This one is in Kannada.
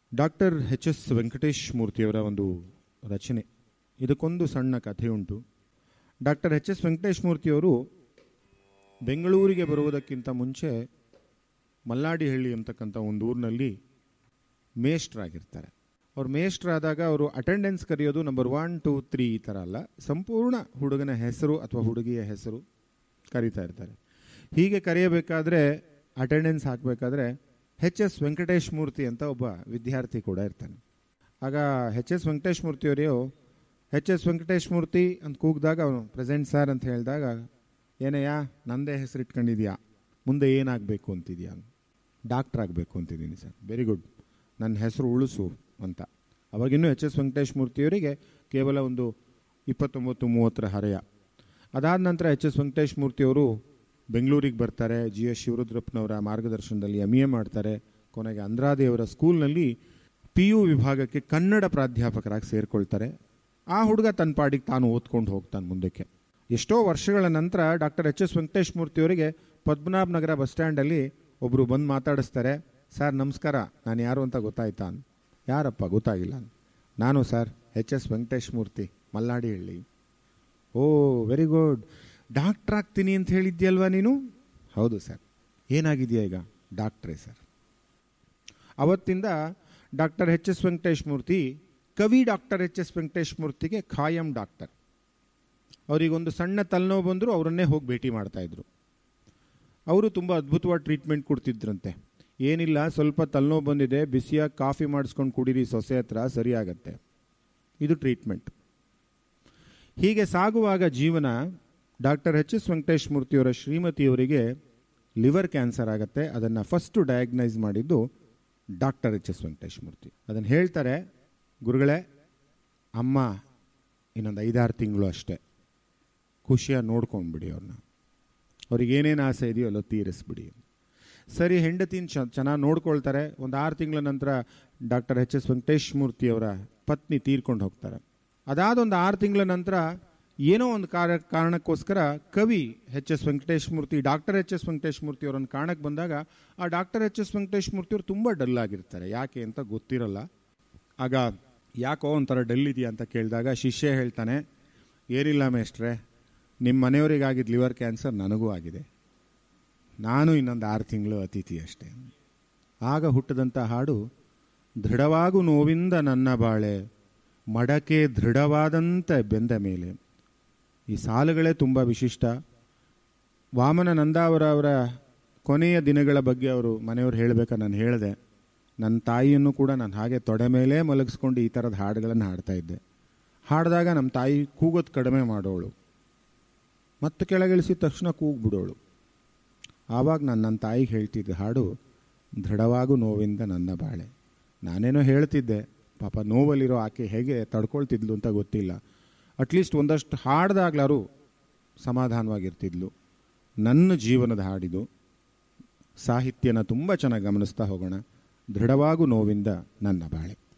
ಡಾಕ್ಟರ್ ಎಚ್ ಎಸ್ ವೆಂಕಟೇಶ್ ಮೂರ್ತಿಯವರ ಒಂದು ರಚನೆ ಇದಕ್ಕೊಂದು ಸಣ್ಣ ಕಥೆ ಉಂಟು ಡಾಕ್ಟರ್ ಎಚ್ ಎಸ್ ವೆಂಕಟೇಶ್ ಮೂರ್ತಿಯವರು ಬೆಂಗಳೂರಿಗೆ ಬರುವುದಕ್ಕಿಂತ ಮುಂಚೆ ಮಲ್ಲಾಡಿಹಳ್ಳಿ ಅಂತಕ್ಕಂಥ ಒಂದು ಊರಿನಲ್ಲಿ ಮೇಷ್ಟ್ರಾಗಿರ್ತಾರೆ ಅವ್ರು ಮೇಷ್ಟ್ರಾದಾಗ ಅವರು ಅಟೆಂಡೆನ್ಸ್ ಕರೆಯೋದು ನಂಬರ್ ಒನ್ ಟೂ ತ್ರೀ ಈ ಥರ ಅಲ್ಲ ಸಂಪೂರ್ಣ ಹುಡುಗನ ಹೆಸರು ಅಥವಾ ಹುಡುಗಿಯ ಹೆಸರು ಕರೀತಾ ಇರ್ತಾರೆ ಹೀಗೆ ಕರೆಯಬೇಕಾದ್ರೆ ಅಟೆಂಡೆನ್ಸ್ ಹಾಕಬೇಕಾದ್ರೆ ಎಚ್ ಎಸ್ ವೆಂಕಟೇಶ್ ಮೂರ್ತಿ ಅಂತ ಒಬ್ಬ ವಿದ್ಯಾರ್ಥಿ ಕೂಡ ಇರ್ತಾನೆ ಆಗ ಎಚ್ ಎಸ್ ವೆಂಕಟೇಶ್ ಮೂರ್ತಿಯವರೆಯು ಎಚ್ ಎಸ್ ವೆಂಕಟೇಶ್ ಮೂರ್ತಿ ಅಂತ ಕೂಗಿದಾಗ ಅವನು ಪ್ರೆಸೆಂಟ್ ಸರ್ ಅಂತ ಹೇಳಿದಾಗ ಏನಯ್ಯ ನಂದೇ ಹೆಸರು ಇಟ್ಕೊಂಡಿದ್ಯಾ ಮುಂದೆ ಏನಾಗಬೇಕು ಅಂತಿದ್ಯಾ ಡಾಕ್ಟ್ರ್ ಆಗಬೇಕು ಅಂತಿದ್ದೀನಿ ಸರ್ ವೆರಿ ಗುಡ್ ನನ್ನ ಹೆಸರು ಉಳಿಸು ಅಂತ ಅವಾಗಿನ್ನೂ ಎಚ್ ಎಸ್ ವೆಂಕಟೇಶ್ ಮೂರ್ತಿಯವರಿಗೆ ಕೇವಲ ಒಂದು ಇಪ್ಪತ್ತೊಂಬತ್ತು ಮೂವತ್ತರ ಹರೆಯ ಅದಾದ ನಂತರ ಎಚ್ ಎಸ್ ವೆಂಕಟೇಶ್ ಮೂರ್ತಿಯವರು ಬೆಂಗಳೂರಿಗೆ ಬರ್ತಾರೆ ಜಿ ಎಸ್ ಶಿವರುದ್ರಪ್ಪನವರ ಮಾರ್ಗದರ್ಶನದಲ್ಲಿ ಎಮ್ ಎ ಮಾಡ್ತಾರೆ ಕೊನೆಗೆ ಅಂದ್ರಾದೇವರ ಸ್ಕೂಲ್ನಲ್ಲಿ ಪಿ ಯು ವಿಭಾಗಕ್ಕೆ ಕನ್ನಡ ಪ್ರಾಧ್ಯಾಪಕರಾಗಿ ಸೇರಿಕೊಳ್ತಾರೆ ಆ ಹುಡುಗ ತನ್ನ ಪಾಡಿಗೆ ತಾನು ಓದ್ಕೊಂಡು ಹೋಗ್ತಾನೆ ಮುಂದಕ್ಕೆ ಎಷ್ಟೋ ವರ್ಷಗಳ ನಂತರ ಡಾಕ್ಟರ್ ಎಚ್ ಎಸ್ ವೆಂಕಟೇಶ್ ಮೂರ್ತಿಯವರಿಗೆ ಪದ್ಮನಾಭ ನಗರ ಬಸ್ ಸ್ಟ್ಯಾಂಡಲ್ಲಿ ಒಬ್ಬರು ಬಂದು ಮಾತಾಡಿಸ್ತಾರೆ ಸರ್ ನಮಸ್ಕಾರ ನಾನು ಯಾರು ಅಂತ ಗೊತ್ತಾಯ್ತಾ ಯಾರಪ್ಪ ಗೊತ್ತಾಗಿಲ್ಲ ನಾನು sir H S Venkatesh Murthy ಮಲ್ನಾಡಿ ಹಳ್ಳಿ ಓ ವೆರಿ ಗುಡ್ ಡಾಕ್ಟ್ರ್ ಆಗ್ತೀನಿ ಅಂತ ಹೇಳಿದ್ಯಲ್ವಾ ನೀನು ಹೌದು ಸರ್ ಏನಾಗಿದೆಯಾ ಈಗ ಡಾಕ್ಟ್ರೇ ಸರ್ ಅವತ್ತಿಂದ doctor H S Venkatesh Murthy ಕವಿ ಡಾಕ್ಟರ್ ಎಚ್ ಎಸ್ ವೆಂಕಟೇಶ್ ಮೂರ್ತಿಗೆ ಖಾಯಂ ಡಾಕ್ಟರ್ ಅವರಿಗೊಂದು ಸಣ್ಣ ತಲೆನೋವು ಬಂದರೂ ಅವರನ್ನೇ ಹೋಗಿ ಭೇಟಿ ಮಾಡ್ತಾಯಿದ್ರು ಅವರು ತುಂಬ ಅದ್ಭುತವಾದ ಟ್ರೀಟ್ಮೆಂಟ್ ಕೊಡ್ತಿದ್ರಂತೆ ಏನಿಲ್ಲ ಸ್ವಲ್ಪ ತಲೆನೋವು ಬಂದಿದೆ ಬಿಸಿಯಾಗಿ ಕಾಫಿ ಮಾಡಿಸ್ಕೊಂಡು ಕುಡೀರಿ ಸೊಸೆ ಹತ್ರ ಸರಿಯಾಗತ್ತೆ ಇದು ಟ್ರೀಟ್ಮೆಂಟ್ ಹೀಗೆ ಸಾಗುವಾಗ ಜೀವನ ಡಾಕ್ಟರ್ ಎಚ್ ಎಸ್ ವೆಂಕಟೇಶ್ ಮೂರ್ತಿಯವರ ಶ್ರೀಮತಿಯವರಿಗೆ ಲಿವರ್ ಕ್ಯಾನ್ಸರ್ ಆಗುತ್ತೆ ಅದನ್ನು ಫಸ್ಟು ಡಯಾಗ್ನೈಸ್ ಮಾಡಿದ್ದು doctor H S Venkatesh Murthy ಅದನ್ನು ಹೇಳ್ತಾರೆ ಗುರುಗಳೇ ಅಮ್ಮ ಇನ್ನೊಂದು ಐದಾರು ತಿಂಗಳು ಅಷ್ಟೇ ಖುಷಿಯಾಗಿ ನೋಡ್ಕೊಂಡ್ಬಿಡಿ ಅವ್ರನ್ನ ಅವ್ರಿಗೆ ಏನೇನು ಆಸೆ ಇದೆಯೋ ಅಲ್ಲೋ ತೀರಿಸ್ಬಿಡಿ ಸರಿ ಹೆಂಡತಿನ ಚ ಚೆನ್ನಾಗಿ ನೋಡ್ಕೊಳ್ತಾರೆ ಒಂದು ಆರು ತಿಂಗಳ ನಂತರ ಡಾಕ್ಟರ್ ಎಚ್ ಎಸ್ ವೆಂಕಟೇಶ್ ಮೂರ್ತಿಯವರ ಪತ್ನಿ ತೀರ್ಕೊಂಡು ಹೋಗ್ತಾರೆ ಅದಾದ ಒಂದು ಆರು ತಿಂಗಳ ನಂತರ ಏನೋ ಒಂದು ಕಾರ ಕಾರಣಕ್ಕೋಸ್ಕರ ಕವಿ H S Venkatesh Murthy doctor H S Venkatesh Murthy ಅವರನ್ನು ಕಾಣಕ್ಕೆ ಬಂದಾಗ ಆ doctor H S Venkatesh Murthy ಅವರು ತುಂಬ ಡಲ್ ಆಗಿರ್ತಾರೆ ಯಾಕೆ ಅಂತ ಗೊತ್ತಿರಲ್ಲ ಆಗ ಯಾಕೋ ಒಂಥರ ಡಲ್ ಇದೆಯಾ ಅಂತ ಕೇಳಿದಾಗ ಶಿಷ್ಯ ಹೇಳ್ತಾನೆ ಏನಿಲ್ಲ ಮೇಷ್ಟ್ರೆ ನಿಮ್ಮ ಮನೆಯವರಿಗಾಗಿದ್ದ ಲಿವರ್ ಕ್ಯಾನ್ಸರ್ ನನಗೂ ಆಗಿದೆ ನಾನು ಇನ್ನೊಂದು ಆರು ತಿಂಗಳು ಅತಿಥಿ ಅಷ್ಟೇ ಆಗ ಹುಟ್ಟದಂಥ ಹಾಡು ದೃಢವಾಗು ನೋವಿಂದ ನನ್ನ ಬಾಳೆ ಮಡಕೆ ದೃಢವಾದಂತೆ ಬೆಂದ ಮೇಲೆ ಈ ಸಾಲುಗಳೇ ತುಂಬ ವಿಶಿಷ್ಟ ವಾಮನ ನಂದಾವರ ಅವರ ಕೊನೆಯ ದಿನಗಳ ಬಗ್ಗೆ ಅವರು ಮನೆಯವರು ಹೇಳಬೇಕಾ ನಾನು ಹೇಳಿದೆ ನನ್ನ ತಾಯಿಯನ್ನು ಕೂಡ ನಾನು ಹಾಗೆ ತೊಡೆ ಮೇಲೆ ಮಲಗಿಸ್ಕೊಂಡು ಈ ಥರದ ಹಾಡುಗಳನ್ನು ಹಾಡ್ತಾ ಇದ್ದೆ ಹಾಡಿದಾಗ ನಮ್ಮ ತಾಯಿ ಕೂಗೋದು ಕಡಿಮೆ ಮಾಡೋಳು ಮತ್ತೆ ಕೆಳಗಿಳಿಸಿದ ತಕ್ಷಣ ಕೂಗ್ಬಿಡೋಳು ಆವಾಗ ನಾನು ನನ್ನ ತಾಯಿಗೆ ಹೇಳ್ತಿದ್ದೆ ಹಾಡು ದೃಢವಾಗು ನೋವಿಂದ ನನ್ನ ಬಾಳೆ ನಾನೇನೋ ಹೇಳ್ತಿದ್ದೆ ಪಾಪ ನೋವಲ್ಲಿರೋ ಆಕೆ ಹೇಗೆ ತಡ್ಕೊಳ್ತಿದ್ಲು ಅಂತ ಗೊತ್ತಿಲ್ಲ ಅಟ್ಲೀಸ್ಟ್ ಒಂದಷ್ಟು ಹಾಡ್ದಾಗ್ಲಾರು ಸಮಾಧಾನವಾಗಿರ್ತಿದ್ಲು ನನ್ನ ಜೀವನದ ಹಾಡಿದು ಸಾಹಿತ್ಯನ ತುಂಬ ಚೆನ್ನಾಗಿ ಗಮನಿಸ್ತಾ ಹೋಗೋಣ ದೃಢವಾಗು ನೋವಿಂದ ನನ್ನ ಬಾಳೆ